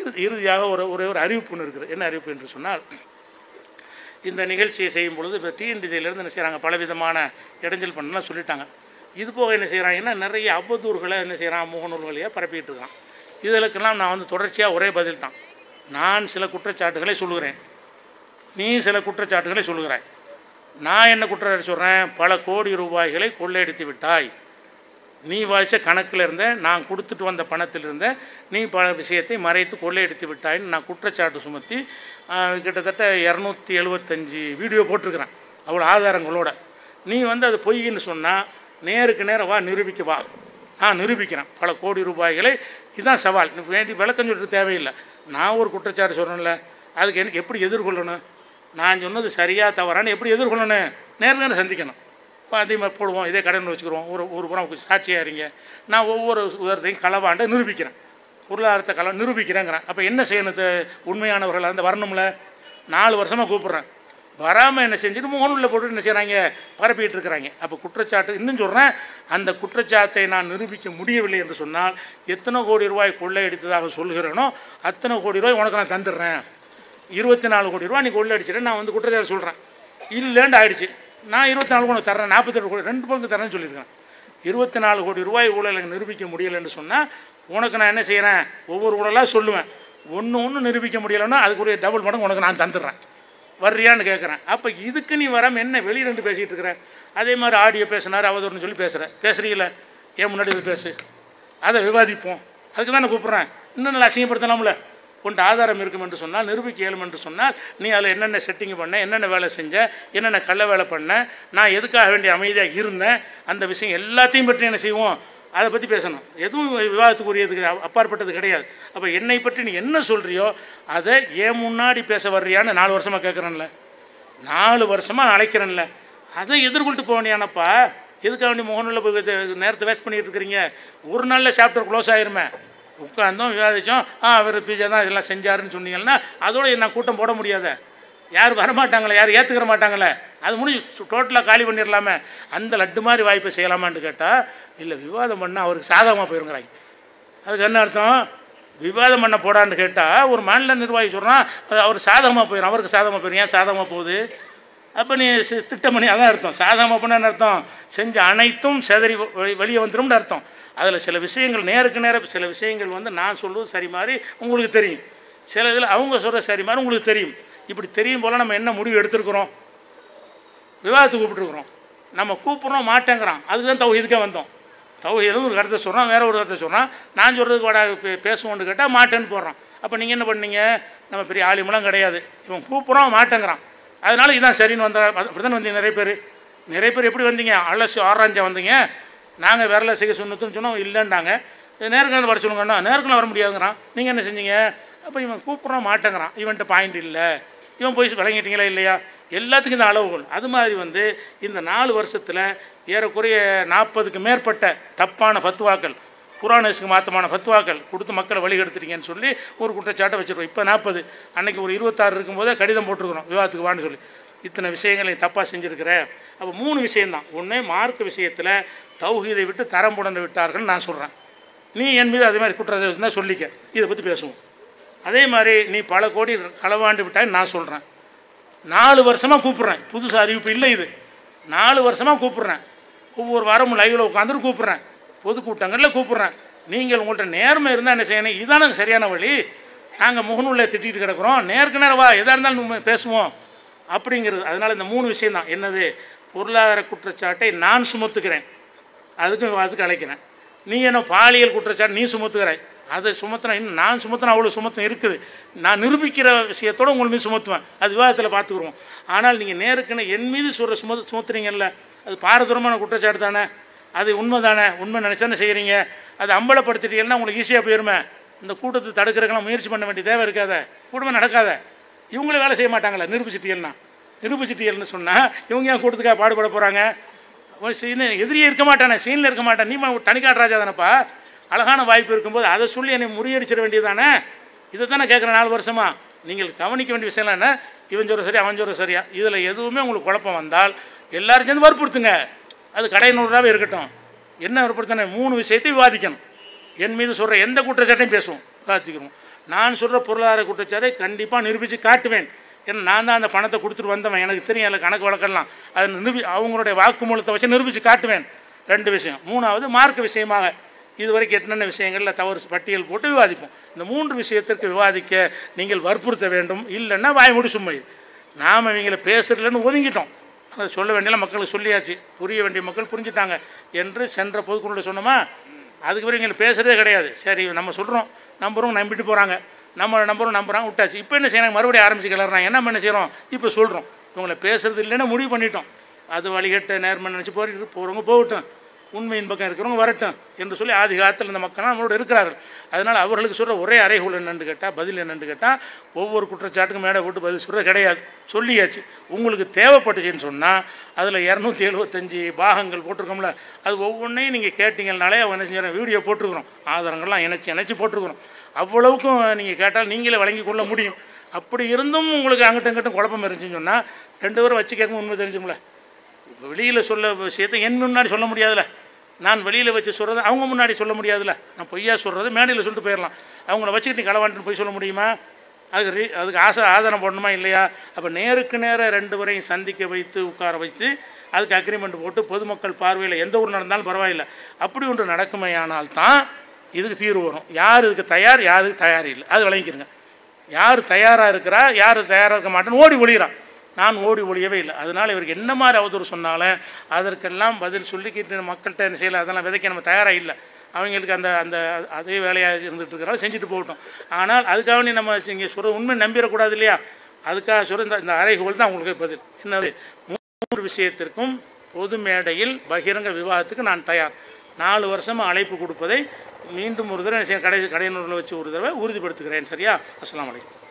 இறுதி இறுதியாக ஒரு ஒரே ஒரு அறிவிப்பு ஒன்று இருக்குது என்ன அறிவிப்பு என்று சொன்னால் இந்த நிகழ்ச்சியை செய்யும் பொழுது இப்போ டிஎன்டிசியிலேருந்து என்ன செய்கிறாங்க பலவிதமான இடைஞ்சல் பண்ணலாம் சொல்லிட்டாங்க இது போக என்ன செய்கிறாங்கன்னா நிறைய அவதூறுகளை என்ன செய்கிறான் முகநூல் வழியாக பரப்பிட்டு இருக்கான் இதற்கெல்லாம் நான் வந்து தொடர்ச்சியாக ஒரே பதில் தான் நான் சில குற்றச்சாட்டுகளை சொல்லுகிறேன் நீ சில குற்றச்சாட்டுகளை சொல்லுகிறாய் நான் என்ன குற்றச்சாட்டு சொல்கிறேன் பல கோடி ரூபாய்களை கொள்ளையடித்து விட்டாய் நீ வாய்ச்ச கணக்கில் இருந்த நான் கொடுத்துட்டு வந்த பணத்தில் இருந்த நீ பல விஷயத்தை மறைத்து கொள்ளையடித்து விட்டாயின்னு நான் குற்றச்சாட்டு சுமத்தி ஆஹ், கிட்டத்தட்ட இரநூத்தி எழுபத்தஞ்சி வீடியோ போட்டிருக்கிறேன் அவ்வளோ ஆதாரங்களோட நீ வந்து அது பொய்ன்னு சொன்னால் நேருக்கு நேரம் வா நிரூபிக்க வா நான் நிரூபிக்கிறேன் பல கோடி ரூபாய்களை இதுதான் சவால் நீ வேண்டி விளக்கம் சொல்லிட்டு தேவையில்லை நான் ஒரு குற்றச்சாட்டு சொல்கிறேன்ல அதுக்கு என்ன எப்படி எதிர்கொள்ளணும் நான் சொன்னது சரியா தவறான்னு எப்படி எதிர்கொள்ளணும் நேருக்கு நேரம் சந்திக்கணும் இப்போ அதே மாதிரி போடுவோம் இதே கடையில் வச்சுக்கிறோம் ஒரு ஒரு புறம் சாட்சியாக இருங்க நான் ஒவ்வொரு உதாரணத்தையும் களவாண்ட நிரூபிக்கிறேன் பொருளாதாரத்தை கள நிரூபிக்கிறேங்கிறேன் அப்போ என்ன செய்யணும் இது உண்மையானவர்கள் அந்த வரணும்ல நாலு வருஷமாக கூப்பிட்றேன் வராமல் என்ன செஞ்சுட்டு முகநூலில் போட்டு என்ன செய்கிறாங்க பரப்பிட்டு இருக்கிறாங்க அப்போ குற்றச்சாட்டு இன்னும் சொல்கிறேன் அந்த குற்றச்சாட்டை நான் நிரூபிக்க முடியவில்லை என்று சொன்னால் எத்தனை கோடி ரூபாய் கொள்ளையடித்ததாக சொல்கிறேனோ அத்தனை கோடி ரூபாய் உனக்கு நான் தந்துடுறேன் இருபத்தி நாலு கோடி ரூபா நீ கொள்ளையடிச்சிட்டு நான் வந்து குற்றச்சாட்டு சொல்கிறேன் இல்லைன்னு ஆயிடுச்சு நான் இருபத்தி நாலு கோடி தரேன் நாற்பத்தெட்டு கோடி ரெண்டு பங்கு தரேன்னு சொல்லியிருக்கேன் இருபத்தி நாலு கோடி ரூபாய் ஊழல் எனக்கு நிரூபிக்க முடியலைன்னு சொன்னால் உனக்கு நான் என்ன செய்கிறேன் ஒவ்வொரு ஊழலாக சொல்லுவேன் ஒன்று ஒன்று நிரூபிக்க முடியலைன்னா அதுக்குரிய டபுள் மடங்கு உனக்கு நான் தந்துடுறேன் வர்றியான்னு கேட்குறேன் அப்போ இதுக்கு நீ வராமல் என்ன வெளியே ரெண்டு பேசிகிட்டு இருக்கிற அதே மாதிரி ஆடியோ பேசினார் அவதூறுன்னு சொல்லி பேசுகிறேன் பேசுறீங்கள ஏன் முன்னாடி இது பேசு அதை விவாதிப்போம் அதுக்கு தான் நான் கூப்பிட்றேன் இன்னும் நல்லா அசிங்கப்படுத்தலாம்ல உன்ட்டு ஆதாரம் இருக்கும் என்று சொன்னால் நிரூபிக்க இயலும் என்று சொன்னால் நீ அதில் என்னென்ன செட்டிங் பண்ண என்னென்ன வேலை செஞ்ச என்னென்ன கள்ள வேலை பண்ண நான் எதுக்காக வேண்டிய அமைதியாக இருந்தேன் அந்த விஷயம் எல்லாத்தையும் பற்றி என்ன செய்வோம் அதை பற்றி பேசணும் எதுவும் விவாதத்துக்குரியதுக்கு அப்~ அப்பாற்பட்டது கிடையாது அப்போ என்னை பற்றி நீ என்ன சொல்கிறியோ அதை ஏன் முன்னாடி பேச வர்றியான்னு நாலு வருஷமாக கேட்குறேன்ல நாலு வருஷமாக அழைக்கிறேன்ல அதை எதிர்கொண்டு போனியானப்பா எதுக்காக வேண்டி முகநூலில் போய் இது- நேரத்தை வேஸ்ட் பண்ணிட்டு இருக்கிறீங்க ஒரு நாளில் சாப்டர் க்ளோஸ் ஆயிருமே உட்காந்தோம் விவாதித்தோம் ஆ அவர் பிஜே தான் இதெல்லாம் செஞ்சாருன்னு சொன்னீங்கன்னா அதோட நான் கூட்டம் போட முடியாதே யார் வரமாட்டாங்களே யார் ஏற்றுக்கிற மாட்டாங்களே அது முடிஞ்சு டோட்டலாக காலி பண்ணிடலாமே அந்த லட்டு மாதிரி வாய்ப்பை செய்யலாமான்னு கேட்டால் இல்லை விவாதம் பண்ணால் அவருக்கு சாதகமாக போயிருங்கிறாங்க அதுக்கு என்ன அர்த்தம் விவாதம் பண்ண போடான்னு கேட்டால் ஒரு மாநில நிர்வாகி சொல்கிறான் அவர் சாதகமாக போயிடும் அவருக்கு சாதகமாக போயிடும் ஏன் சாதகமாக போகுது அப்போ நீ சி- திட்டம் பண்ணி அதான் அர்த்தம் சாதகமாக பண்ண அர்த்தம் செஞ்ச அனைத்தும் செதறி வெளி- வெளியே வந்துடும்னு அர்த்தம் அதில் சில விஷயங்கள் நேருக்கு நேர சில விஷயங்கள் வந்து நான் சொல்லுவது சரி மாதிரி உங்களுக்கு தெரியும் சில இதில் அவங்க சொல்கிற சரி மாதிரி உங்களுக்கு தெரியும் இப்படி தெரியும் போல் நம்ம என்ன முடிவு எடுத்திருக்கிறோம் விவாதத்துக்கு கூப்பிட்டுருக்குறோம் நம்ம கூப்பிட்றோம் மாட்டேங்கிறான் அதுக்கு தான் தௌஹீதுக்கே வந்தோம் தௌஹீதும் ஒரு கருத்தை சொல்கிறான் வேற ஒரு கருத்தை சொல்கிறான் நான் சொல்கிறதுக்கு வாடா பே பேசுவோன்னு கேட்டால் மாட்டேன்னு போடுறான் அப்போ நீங்கள் என்ன பண்ணீங்க நம்ம பெரிய ஆலிமெல்லாம் கிடையாது இவன் கூப்பிட்றோம் மாட்டேங்கிறான் அதனால இதான் சரின்னு வந்தா அப்படி தானே வந்தீங்க நிறைய பேர் நிறைய பேர் எப்படி வந்தீங்க அலசி ஆராய்ஞ்சா வந்தீங்க நாங்கள் விரல செய்ய சொன்னதுன்னு சொன்னோம் இல்லைன்னாங்க நேருக்கு வர சொல்லுங்கன்னா நேருக்கு வர முடியாதுங்கிறான் நீங்கள் என்ன செஞ்சீங்க அப்போ இவன் கூப்பிட்றோம் மாட்டேங்கிறான் இவன்கிட்ட பாயிண்ட் இல்லை இவன் போய் விளங்கிட்டீங்களா இல்லையா எல்லாத்துக்கும் இந்த அளவுகள் அது மாதிரி வந்து இந்த நாலு வருஷத்தில் ஏறக்குறைய நாற்பதுக்கு மேற்பட்ட தப்பான ஃபத்வாக்கள் குரானஸுக்கு மாத்தமான ஃபத்வாக்கள் கொடுத்து மக்களை வழிகெடுத்துட்டீங்கன்னு சொல்லி ஒரு குற்றச்சாட்டை வச்சுருக்கோம் இப்போ நாற்பது அன்னைக்கு ஒரு இருபத்தாறு இருக்கும்போதே கடிதம் போட்டிருக்கிறோம் விவாதத்துக்கு வான்னு சொல்லி இத்தனை விஷயங்களை தப்பாக செஞ்சுருக்கிற அப்போ மூணு விஷயம்தான் ஒன்று மார்க் விஷயத்தில் தௌஹீதை விட்டு தரம் புடந்து விட்டார்கள்னு நான் சொல்கிறேன் நீ என் மீது அதே மாதிரி குற்றத்தை இருந்தால் சொல்லிக்க இதை பற்றி பேசுவோம் அதே மாதிரி நீ பல கோடி களவாண்டு விட்டான்னு நான் சொல்கிறேன் நாலு வருஷமாக கூப்பிட்றேன் புதுசு அறிவிப்பு இல்லை இது நாலு வருஷமாக கூப்பிட்றேன் ஒவ்வொரு வாரமும் லைவில் உட்காந்துட்டு கூப்பிட்றேன் பொதுக்கூட்டங்களில் கூப்பிட்றேன் நீங்கள் உங்கள்கிட்ட நேர்மை இருந்தால் என்ன செய்யணும் இதானே சரியான வழி நாங்கள் முகநூலில் திட்டிகிட்டு கிடக்குறோம் நேருக்கு நேரம் வா எதாக இருந்தாலும் நம்ம பேசுவோம் அப்படிங்கிறது அதனால் இந்த மூணு விஷயம்தான் என்னது பொருளாதார குற்றச்சாட்டை நான் சுமத்துக்கிறேன் அதுக்கு அதுக்கு அழைக்கிறேன் நீ என்ன பாலியல் குற்றச்சாட்டு நீ சுமத்துக்கிற அதை சுமத்துனா இன்னும் நான் சுமத்தினா அவ்வளோ சுமத்தம் இருக்குது நான் நிரூபிக்கிற விஷயத்தோடு உங்கள் மீது சுமத்துவேன் அது விவாதத்தில் பார்த்துக்குருவோம் ஆனால் நீங்கள் நேருக்குன்னு என் மீது சொல்கிற சும சுமத்துறீங்கல்ல அது பாரதூரமான குற்றச்சாட்டு தானே அது உண்மை தானே உண்மை நினச்சானே செய்கிறீங்க அது அம்பலப்படுத்திட்டீங்கன்னா உங்களுக்கு ஈஸியாக போயிருமே இந்த கூட்டத்தை தடுக்கிறதுக்கெல்லாம் முயற்சி பண்ண வேண்டிய தேவை இருக்காத கூட்டமே நடக்காத இவங்களே வேலை செய்ய மாட்டாங்களே நிரூபிச்சிட்டீங்கன்னா நிரூபிச்சிட்டீங்கன்னு சொன்னால் இவங்க ஏன் கூட்டத்துக்காக பாடுபட போகிறாங்க ஒரு சீனு எதிரியே இருக்க மாட்டானே சீனில் இருக்க மாட்டான் நீ ம- தனிக்காட்டு ராஜா தானப்பா அழகான வாய்ப்பு இருக்கும்போது அதை சொல்லி என்னை முறியடிச்சிட வேண்டியதானே இதை தானே கேட்குறேன் நாலு வருஷமா நீங்கள் கவனிக்க வேண்டிய விஷயம் என்ன இவன் சொல்ற சரியா அவன் சொல்ற சரியா இதில் எதுவுமே உங்களுக்கு குழப்பம் வந்தால் எல்லாரும் சேர்ந்து வற்புறுத்துங்க அது கடை நூறுரூவாவே இருக்கட்டும் என்ன வற்புறுத்தின மூணு விஷயத்தை விவாதிக்கணும் என் மீது சொல்கிற எந்த குற்றச்சாட்டையும் பேசுவோம் விவாதிக்கிறோம் நான் சொல்கிற பொருளாதார குற்றச்சாட்டை கண்டிப்பாக நிரூபித்து காட்டுவேன் ஏன்னா நான் தான் அந்த பணத்தை கொடுத்துட்டு வந்தவன் எனக்கு தெரியும் அதில் கணக்கு வழக்கெல்லாம் அதை நிரூபி அவங்களுடைய வாக்குமூலத்தை வச்சு நிரூபித்து காட்டுவேன் ரெண்டு விஷயம் மூணாவது மார்க்க விஷயமாக இதுவரைக்கும் என்னென்ன விஷயங்களில் தவறு பட்டியல் போட்டு விவாதிப்போம் இந்த மூன்று விஷயத்திற்கு விவாதிக்க நீங்கள் வற்புறுத்த வேண்டும் இல்லைன்னா வாய் மூடி சும்மை நாம் இவங்களை பேசுறதுலன்னு ஒதுங்கிட்டோம் அதை சொல்ல வேண்டிய மக்களுக்கு சொல்லியாச்சு புரிய வேண்டிய மக்கள் புரிஞ்சுட்டாங்க என்று சென்ற பொதுக்குழுவில் சொன்னோமா அதுக்கு பிறகு எங்களுக்கு பேசுகிறதே கிடையாது சரி நம்ம சொல்கிறோம் நம்புறோம் நம்பிட்டு போகிறாங்க நம்ம நம்புறோம் நம்புறாங்க விட்டாச்சு இப்போ என்ன செய்யறாங்க மறுபடியும் ஆரம்பிச்சு கிளறாங்க என்ன பண்ண செய்கிறோம் இப்போ சொல்கிறோம் இவங்களை பேசுறது இல்லைன்னா முடிவு பண்ணிட்டோம் அது வழிகட்ட நேர்மை நினச்சி போயிட்டு போகிறவங்க போகட்டும் உண்மையின் பக்கம் இருக்கிறவங்க வரட்டும் என்று சொல்லி ஆதி காலத்தில் இந்த மக்கள் நம்மளோட இருக்கிறார்கள் அதனால் அவர்களுக்கு சொல்கிற ஒரே அறைகூல் என்னன்னு கேட்டால் பதில் என்னன்னு கேட்டால் ஒவ்வொரு குற்றச்சாட்டுக்கும் மேடை போட்டு பதில் சொல்கிறது கிடையாது சொல்லியாச்சு உங்களுக்கு தேவைப்பட்டுச்சுன்னு சொன்னால் அதில் இரநூத்தி எழுபத்தஞ்சி பாகங்கள் போட்டிருக்கோம்ல அது ஒவ்வொன்றையும் நீங்கள் கேட்டிங்கனாலே அவங்க என்ன செஞ்சாங்க வீடியோ போட்டிருக்கிறோம் ஆதாரங்கள்லாம் இணைச்சி இணைச்சி போட்டிருக்கிறோம் அவ்வளவுக்கும் நீங்கள் கேட்டால் நீங்களே வழங்கி கொள்ள முடியும் அப்படி இருந்தும் உங்களுக்கு அங்கிட்டும் இங்கிட்டும் குழப்பம் இருந்துச்சுன்னு சொன்னால் ரெண்டு பேரும் வச்சு கேட்கும் உண்மை தெரிஞ்சுங்களே வெளியில் சொல்ல விஷயத்தை என் முன்னாடி சொல்ல முடியாதுல்ல நான் வெளியில் வச்சு சொல்கிறது அவங்க முன்னாடி சொல்ல முடியாதுல்ல நான் பொய்யா சொல்கிறது மேடையில் சொல்லிட்டு போயிடலாம் அவங்கள வச்சுக்கிட்டு நீ களவாண்டுன்னு போய் சொல்ல முடியுமா அதுக்கு ரீ அதுக்கு ஆசை ஆதாரம் போடணுமா இல்லையா அப்போ நேருக்கு நேர ரெண்டு பேரையும் சந்திக்க வைத்து உட்கார வைத்து அதுக்கு அக்ரிமெண்ட் போட்டு பொதுமக்கள் பார்வையில் எந்த ஊர் நடந்தாலும் பரவாயில்லை அப்படி ஒன்று நடக்குமையானால் தான் இதுக்கு தீர்வு வரும் யார் இதுக்கு தயார் யாருக்கு தயார் இல்லை அது விளங்கிக்கிறங்க யார் தயாராக இருக்கிறா யார் தயாராக இருக்க மாட்டேன்னு ஓடி ஒளிகிறான் நான் ஓடி ஒளியவே இல்லை அதனால் இவருக்கு என்ன மாதிரி அவதூறு சொன்னாலும் அதற்கெல்லாம் பதில் சொல்லிக்கிட்டு மக்கள்கிட்ட என்ன செய்யலை அதெல்லாம் விதைக்க நம்ம தயாராக இல்லை அவங்களுக்கு அந்த அந்த அதே வேலையாக இருந்துட்டு இருக்கிறாங்க செஞ்சுட்டு போகட்டும் ஆனால் அதுக்காக வேண்டி நம்ம இங்கே சொல்கிற உண்மை நம்பிடக்கூடாது இல்லையா அதுக்காக சொல்கிற இந்த இந்த அறைகோல் தான் உங்களுக்கு பதில் என்னது மூன்று விஷயத்திற்கும் பொது மேடையில் பகிரங்க விவாதத்துக்கு நான் தயார் நாலு வருஷமாக அழைப்பு கொடுப்பதை மீண்டும் ஒரு தடவை கடை கடையினூரில் வச்சு ஒரு தடவை உறுதிப்படுத்துகிறேன் சரியா அஸ்ஸலாமு அலைக்கும்